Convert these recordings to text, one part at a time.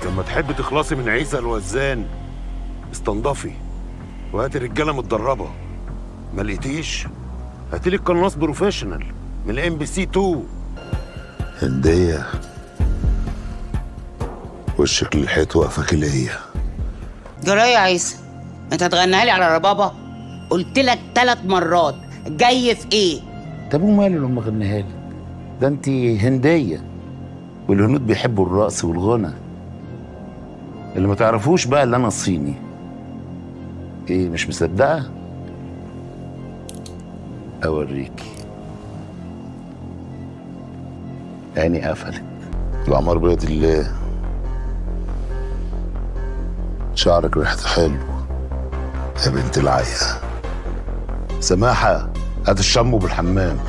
لما تحب تخلصي من عيسى الوزان استنضفي وهاتي رجاله متدربه ما لقيتيش هاتي لي قناص بروفيشنال من الام بي سي 2 هنديه وشك للحيط واقفه كليه جرايه يا عيسى انت هتغنيها لي على ربابه قلت لك ثلاث مرات جاي في ايه طب وماله لما غنيها لك ده انت هنديه والهنود بيحبوا الرقص والغنى اللي ما تعرفوش بقى اللي انا صيني ايه مش مصدقه اوريكي عيني قفلت العمار بيد الله شعرك ريحته حلو يا بنت العيا سماحة هات الشامبو بالحمام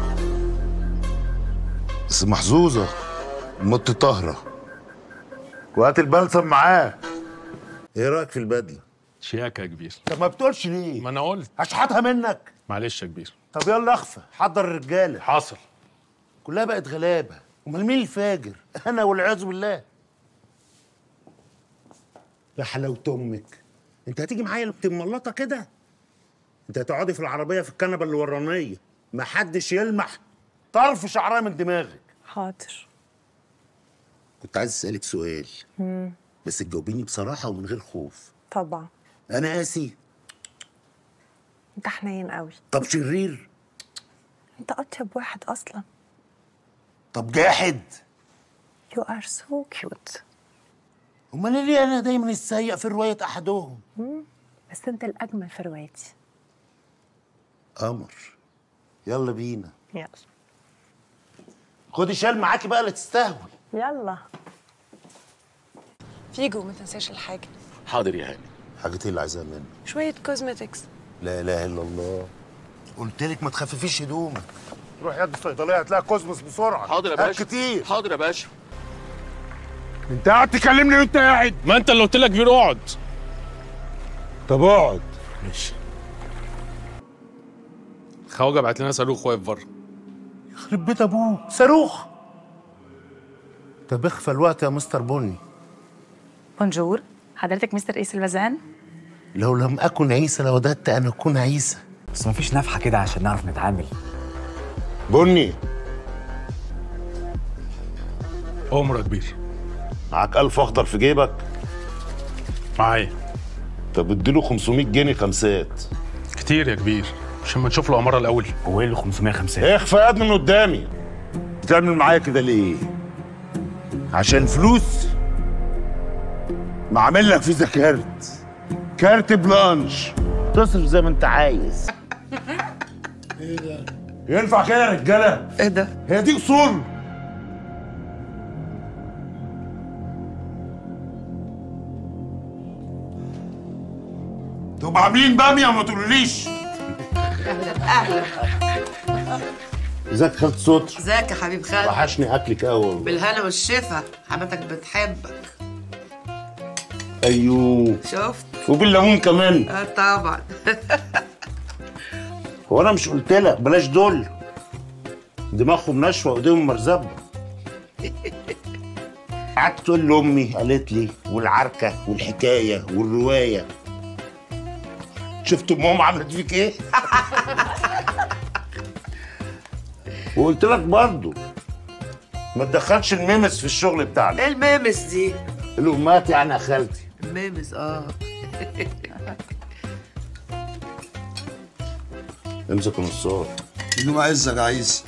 بس محظوظة مت طاهرة وهات البلسم معاه ايه رأيك في البدلة؟ شياكة يا كبير طب ما بتقولش ليه؟ ما انا قلت هشحتها منك معلش يا كبير طب يلا اخفى حضر الرجالة حاصل كلها بقت غلابة امال مين الفاجر؟ انا والعياذ بالله يا حلاوة امك انت هتيجي معايا ملطة كده؟ انت هتقعدي في العربية في الكنبة اللي ورانية محدش يلمح طرف شعرها من دماغك حاضر كنت عايز اسألك سؤال بس تجاوبيني بصراحة ومن غير خوف طبعا أنا قاسي انت حنين قوي طب شرير انت اطيب واحد اصلا طب جاحد you are so cute أمال ليه أنا دايما السيء في رواية أحدهم بس انت الاجمل في روايتي قمر يلا بينا يلا خدي شال معاكي بقى لا تستهوي يلا فيجو ما تنساش الحاجة حاضر يا هاني حاجة ايه اللي عايزاها مني شوية كوزمتكس لا إله إلا الله قلت لك ما تخففيش هدومك روح يد الصيدلية هتلاقي كوزموس بسرعة حاضر يا هات باشا كتير حاضر يا باشا انت قاعد تكلمني وانت قاعد ما انت اللي قلت لك كبير اقعد طب اقعد ماشي خواجه بعت لنا صاروخ واقف بره يخرب بيت أبوك صاروخ طب اخفى الوقت يا مستر بني بونجور حضرتك مستر ايس الوزان لو لم أكن عيسى لوددت أن أكون عيسى بس مفيش نفحة كده عشان نعرف نتعامل بني عمر يا كبير معاك ألف أخضر في جيبك معايا طب اديله 500 جنيه خمسات كتير يا كبير عشان ما نشوف العمارة الأول هو ايه اللي 550 اخفى يا ابني من قدامي بتعمل معايا كده ليه؟ عشان فلوس؟ ما عامل لك فيزا كارت كارت بلانش تصرف زي ما انت عايز ايه ده؟ ينفع كده يا رجاله؟ ايه ده هي دي اصول تبقوا عاملين باميه وما تقولوليش اهلا ازيك خالد ستر ازيك يا حبيب خالد وحشني اكلك قوي والله بالهنا والشفا حماتك بتحبك ايوه شفت وبالليمون كمان اه طبعا هو انا مش قلت لك بلاش دول دماغهم ناشفه وايديهم مرزبه قعدت تقول لامي قالت لي والعركه والحكايه والروايه شفت امهم عملت فيك ايه؟ وقلت لك برضه ما تدخلش الميمس في الشغل بتاعنا ايه الميمس دي الامهات يعني يا خالتي الميمس اه امسك النصار يوم عزك يا عيسى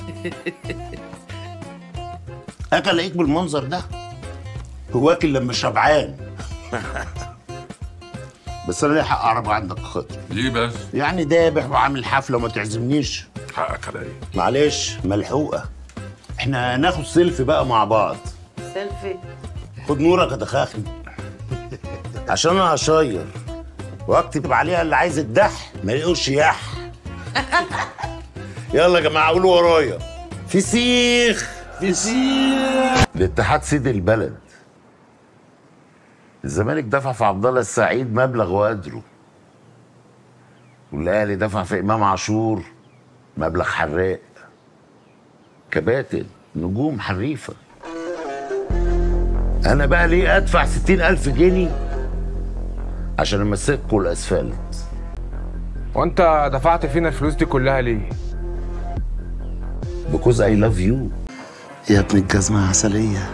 اجي الاقيك بالمنظر ده هو واكل لما شبعان بس انا ليه حق اعرف عندك خاطر ليه بس؟ يعني دابح وعامل حفله وما تعزمنيش حقك عليا معلش ملحوقه احنا هناخد سيلفي بقى مع بعض سيلفي خد نورك يا دخاخني عشان انا هشير واكتب عليها اللي عايز الدح ما يقولش يح يلا يا جماعه قولوا ورايا فسيخ فسيخ الاتحاد سيد البلد الزمالك دفع في عبد الله السعيد مبلغ وقدره والاهلي دفع في امام عاشور مبلغ حراق كباتن نجوم حريفه انا بقى ليه ادفع ستين الف جنيه عشان امسككوا الاسفلت وانت دفعت فينا الفلوس دي كلها ليه؟ because I love you يا ابن الجزمة عسلية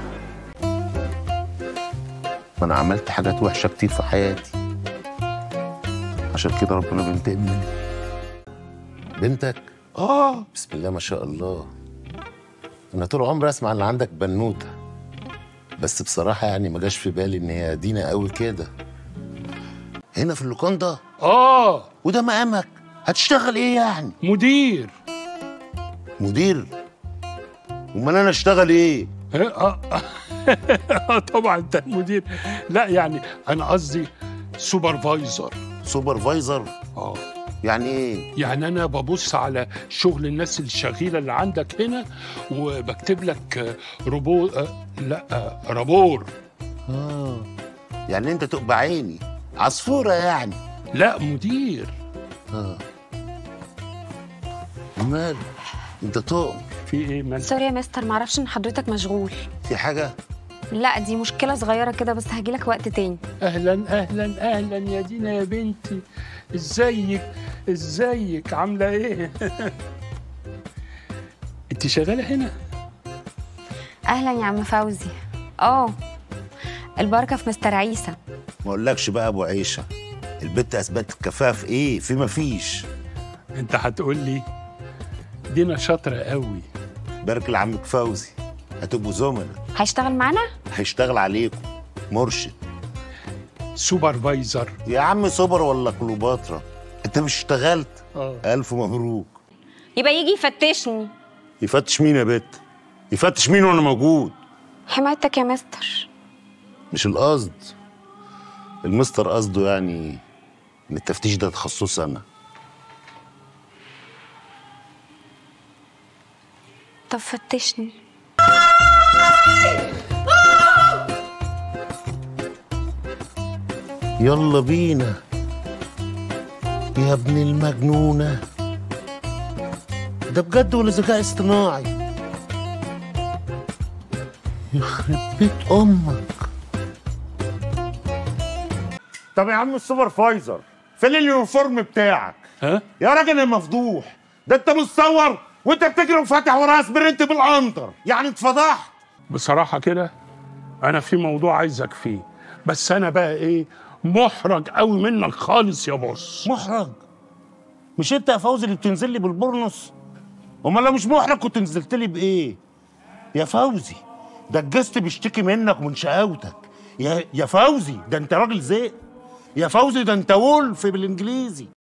ما انا عملت حاجات وحشة كتير في حياتي عشان كده ربنا بينتقم مني بنتك اه بسم الله ما شاء الله انا طول عمري اسمع ان عندك بنوته بس بصراحه يعني ما جاش في بالي ان هي دينا قوي كده هنا في اللوكاندا اه وده مقامك هتشتغل ايه يعني مدير مدير امال انا اشتغل ايه اه آه، طبعا انت المدير لا يعني انا قصدي سوبرفايزر سوبرفايزر اه يعني ايه يعني انا ببص على شغل الناس الشغيله اللي عندك هنا وبكتب لك آه، روبو آه، لا آه، رابور اه يعني انت تبقى عيني عصفوره يعني لا مدير اه مال انت تؤمن في ايه من سوري يا مستر معرفش ان حضرتك مشغول في حاجه لا دي مشكلة صغيرة كده بس هجيلك وقت تاني اهلا اهلا اهلا يا دينا يا بنتي ازيك ازيك عامله ايه انت شغاله هنا اهلا يا عم فوزي اه البركة في مستر عيسى ما اقولكش بقى ابو عيشه البت اثبتت كفاءه في ايه في مفيش انت هتقول لي دينا شاطره قوي بارك لعمك فوزي هتبقوا زملاء هيشتغل معانا هيشتغل عليكم مرشد سوبرفايزر يا عم سوبر ولا كليوباترا انت مش اشتغلت اه الف مبروك يبقى يجي يفتشني يفتش مين يا بت يفتش مين وانا موجود حمايتك يا مستر مش القصد المستر قصده يعني ان التفتيش ده تخصصي انا طب فتشني يلا بينا يا ابن المجنونة ده بجد ولا ذكاء اصطناعي يخرب بيت أمك طب يا عم السوبرفايزر فين اليونيفورم بتاعك ها يا راجل يا مفضوح ده انت متصور وانت بتجري وفاتح وراها سبرنت بالقنطر يعني اتفضحت بصراحه كده انا في موضوع عايزك فيه بس انا بقى ايه محرج قوي منك خالص يا بص محرج مش انت يا فوزي اللي بتنزل لي بالبورنوس امال لو مش محرج كنت نزلت لي بايه يا فوزي ده الجست بيشتكي منك ومن شقاوتك يا يا فوزي ده انت راجل زيق يا فوزي ده انت وولف بالانجليزي